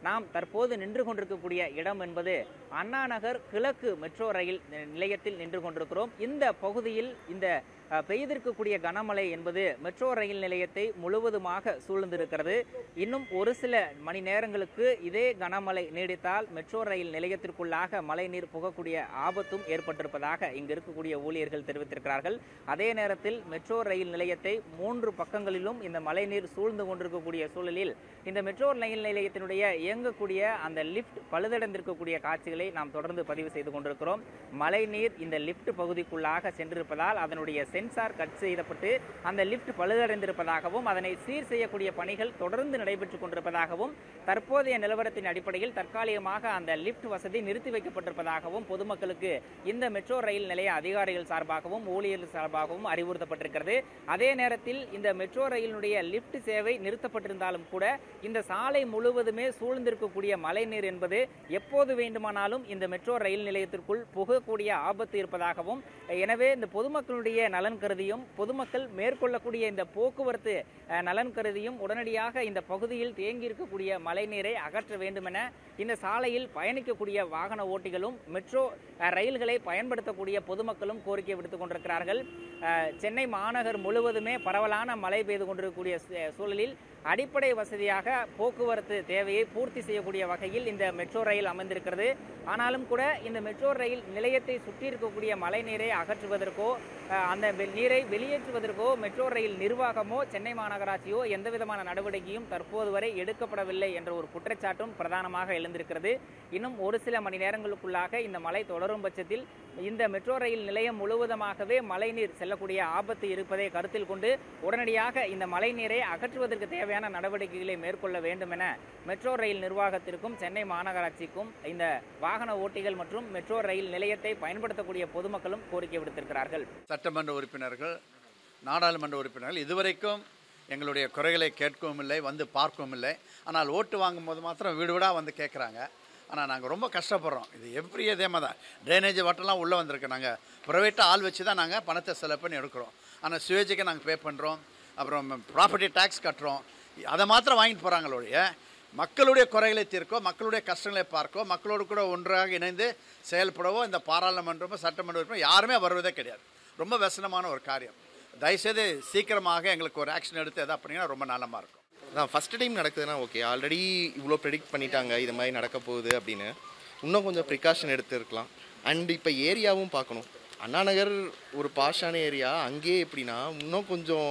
நாம் தற்போது நின்று கொண்டிருக்கக்கூடிய இடம் என்பது அண்ணா நகர் கிழக்கு மெட்ரோ ரயில் நிலையத்தில் நின்று கொண்டிருக்கிறோம் இந்த பகுதியில் இந்த அஹ், பெய்திருக்கக்கூடிய கனமழை என்பது மெட்ரோ ரயில் நிலையத்தை முழுவதுமாக சூழ்ந்திருக்கிறது இன்னும் ஒரு சில மணி நேரங்களுக்கு இதே கனமழை நீடித்தால் மெட்ரோ ரயில் நிலையத்திற்குள்ளாக மழைநீர் புகக்கூடிய ஆபத்தும் ஏற்பட்டிருப்பதாக இங்கு இருக்கக்கூடிய ஊழியர்கள் தெரிவித்திருக்கிறார்கள் அதே நேரத்தில் மெட்ரோ ரயில் நிலையத்தை மூன்று பக்கங்களிலும் இந்த மழைநீர் சூழ்ந்து கொண்டிருக்கக்கூடிய சூழலில் இந்த மெட்ரோ ரயில் நிலையத்தினுடைய இயங்கக்கூடிய அந்த லிஃப்ட் பழுதடைந்திருக்கக்கூடிய காட்சிகளை நாம் தொடர்ந்து பதிவு செய்து கொண்டிருக்கிறோம் மழைநீர் இந்த லிஃப்ட் பகுதிக்குள்ளாக சென்றிருப்பதால் அதனுடைய சென்சார் கட் செய்யப்பட்டு அந்த லிஃப்ட் பழுதடைந்திருப்பதாகவும் அதனை சீர் செய்யக்கூடிய பணிகள் தொடர்ந்து நடைபெற்றுக் கொண்டிருப்பதாகவும் தற்போதைய நிலவரத்தின் அடிப்படையில் தற்காலிகமாக அந்த லிஃப்ட் வசதி நிறுத்தி வைக்கப்பட்டிருப்பதாகவும் பொதுமக்களுக்கு இந்த மெட்ரோ ரயில் நிலைய அதிகாரிகள் சார்பாகவும் ஊழியர்கள் சார்பாகவும் அறிவுறுத்தப்பட்டிருக்கிறது அதே நேரத்தில் இந்த மெட்ரோ ரயிலினுடைய லிஃப்ட் சேவை நிறுத்தப்பட்டிருந்தாலும் கூட இந்த சாலை முழுவதுமே சூழ்ந்திருக்கக்கூடிய மழைநீர் என்பது எப்போது வேண்டுமானாலும் இந்த மெட்ரோ ரயில் நிலையத்திற்குள் புகக்கூடிய ஆபத்து இருப்பதாகவும் எனவே இந்த பொதுமக்களுடைய நலன் கருதியும் பொதுமக்கள் மேற்கொள்ளக்கூடிய இந்த போக்குவரத்து அஹ், நலன் கருதியும் உடனடியாக இந்த பகுதியில் தேங்கி இருக்கக்கூடிய மழைநீரை அகற்ற வேண்டும் என இந்த சாலையில் பயணிக்கக்கூடிய வாகன ஓட்டிகளும் மெட்ரோ அஹ், ரயில்களை பயன்படுத்தக்கூடிய பொதுமக்களும் கோரிக்கை விடுத்துக் கொண்டிருக்கிறார்கள் அஹ், சென்னை மாநகர் முழுவதுமே பரவலான மழை பெய்து கொண்டிருக்கக்கூடிய சூ- சூழலில் அடிப்படை வசதியாக போக்குவரத்து தேவையை பூர்த்தி செய்யக்கூடிய வகையில் இந்த மெட்ரோ ரயில் அமைந்திருக்கிறது ஆனாலும் கூட இந்த மெட்ரோ ரயில் நிலையத்தை சுற்றி இருக்கக்கூடிய மழை நீரை அகற்றுவதற்கோ அஹ், அந்த வெ- நீரை வெளியேற்றுவதற்கோ மெட்ரோ ரயில் நிர்வாகமோ சென்னை மாநகராட்சியோ எந்த விதமான நடவடிக்கையும் தற்போது வரை எடுக்கப்படவில்லை என்ற ஒரு குற்றச்சாட்டும் பிரதானமாக எழுந்திருக்கிறது இன்னும் ஒரு சில மணி நேரங்களுக்குள்ளாக இந்த மழை தொடரும் பட்சத்தில் இந்த மெட்ரோ ரயில் நிலையம் முழுவதுமாகவே மழைநீர் செல்லக்கூடிய ஆபத்து இருப்பதை கருத்தில் கொண்டு உடனடியாக இந்த மழைநீரை அகற்றுவதற்கு தேவையான நடவடிக்கைகளை மேற்கொள்ள வேண்டும் என மெட்ரோ ரயில் நிர்வாகத்திற்கும் சென்னை மாநகராட்சிக்கும் இந்த வாகன ஓட்டிகள் மற்றும் மெட்ரோ ரயில் நிலையத்தை பயன்படுத்தக்கூடிய பொதுமக்களும் கோரிக்கை விடுத்திருக்கிறார்கள் சட்டமன்ற உறுப்பினர்கள் நாடாளுமன்ற உறுப்பினர்கள் இதுவரைக்கும் எங்களுடைய குறைகளை கேட்கவும் இல்லை வந்து பார்க்கவும் இல்லை ஆனால் ஓட்டு வாங்கும் போது மாத்திரம் வீடு வீடாக வந்து கேட்குறாங்க ஆனால் நாங்கள் ரொம்ப கஷ்டப்படுறோம் இது எவ்ரி இதேமா தான் ட்ரைனேஜ் வாட்டர்லாம் உள்ளே வந்திருக்கு நாங்கள் ப்ரைவேட்டாக ஆள் வச்சு தான் நாங்கள் பணத்தை செலவு பண்ணி எடுக்கிறோம் ஆனால் சுவேஜுக்கு நாங்கள் பே பண்ணுறோம் அப்புறம் ப்ராப்பர்ட்டி டேக்ஸ் கட்டுறோம் அதை மாத்திரம் வாங்கிட்டு போகிறாங்களே ஒழிய மக்களுடைய குறைகளை தீர்க்கோ மக்களுடைய கஷ்டங்களை பார்க்கோ மக்களோடு கூட ஒன்றாக இணைந்து செயல்படவோ இந்த பாராளுமன்றமோ சட்டமன்ற உறுப்பினர் யாருமே வருவதே கிடையாது ரொம்ப व्यசனமான ஒரு காரியம் தயவுசெய்து சீக்கிரமாக எங்களுக்கு ஒரு ஆக்ஷன் எடுத்து எதாவது பண்ணிங்கன்னா ரொம்ப நல்லமா இருக்கும் நான் ஃபஸ்ட் டைம் நடக்குதுன்னா ஓகே ஆல்ரெடி இவ்வளோ ப்ரெடிக்ட் பண்ணிட்டாங்க இது மாதிரி நடக்க போகுது அப்படின்னு இன்னும் கொஞ்சம் ப்ரிகாஷன் எடுத்துருக்கலாம் அண்ட் இப்போ ஏரியாவும் பார்க்கணும் அண்ணா நகர் ஒரு பாஷான ஏரியா அங்கேயே எப்படின்னா இன்னும் கொஞ்சம்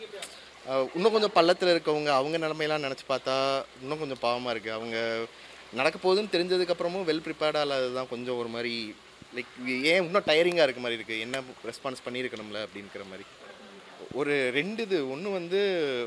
அஹ், இன்னும் கொஞ்சம் பள்ளத்தில் இருக்கவங்க அவங்க நிலமையெல்லாம் நினச்சி பார்த்தா இன்னும் கொஞ்சம் பாவமாக இருக்குது அவங்க நடக்க போகுதுன்னு தெரிஞ்சதுக்கப்புறமும் வெல் ப்ரிப்பேர்டாக இல்லாதது தான் கொஞ்சம் ஒரு மாதிரி லைக் ஏன் இன்னும் டயரிங்காக இருக்க மாதிரி இருக்குது என்ன ரெஸ்பான்ஸ் பண்ணியிருக்கணும்ல அப்படிங்கிற மாதிரி ஒரு ரெண்டு இது ஒன்று வந்து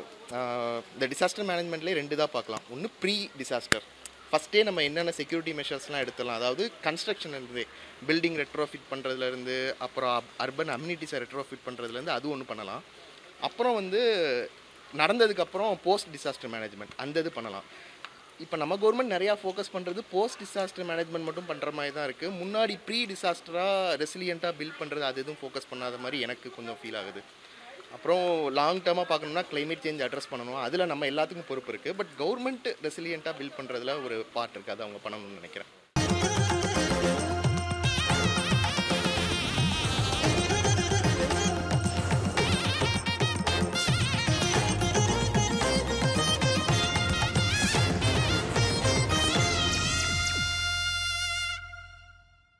ஆஹ், இந்த டிசாஸ்டர் மேனேஜ்மெண்ட்லேயே ரெண்டு தான் பார்க்கலாம் ஒன்று ப்ரீ டிசாஸ்டர் ஃபஸ்ட்டே நம்ம என்னென்ன செக்யூரிட்டி மெஷர்ஸ்லாம் எடுத்துடலாம் அதாவது கன்ஸ்ட்ரக்ஷன் இருந்து பில்டிங் ரெட்ரோஃபிட் பண்ணுறதுலேருந்து அப்புறம் அர்பன் அம்யூனிட்டிஸை ரெட்ரோஃபிட் பண்ணுறதுலேருந்து அது ஒன்று பண்ணலாம் அப்புறம் வந்து நடந்ததுக்கப்புறம் போஸ்ட் டிசாஸ்டர் மேனேஜ்மெண்ட் அந்த இது பண்ணலாம் இப்போ நம்ம கவர்மெண்ட் நிறையா ஃபோக்கஸ் பண்ணுறது போஸ்ட் டிசாஸ்டர் மேனேஜ்மெண்ட் மட்டும் பண்ணுற மாதிரி தான் இருக்குது முன்னாடி ப்ரீ டிசாஸ்டராக ரெசிலியண்ட்டாக பில்ட் பண்ணுறது அது எதுவும் ஃபோக்கஸ் பண்ணாத மாதிரி எனக்கு கொஞ்சம் ஃபீல் ஆகுது அப்புறம் லாங் டேர்மாக பார்க்கணும்னா climate சேஞ்ச் அட்ரஸ் பண்ணணும் அதில் நம்ம எல்லாத்துக்கும் பொறுப்பு இருக்குது பட் கவர்மெண்ட் ரெசிலியண்ட்டாக பில்ட் பண்ணுறதுல ஒரு பார்ட் இருக்குது அது அவங்க பண்ணணும்னு நினைக்கிறேன்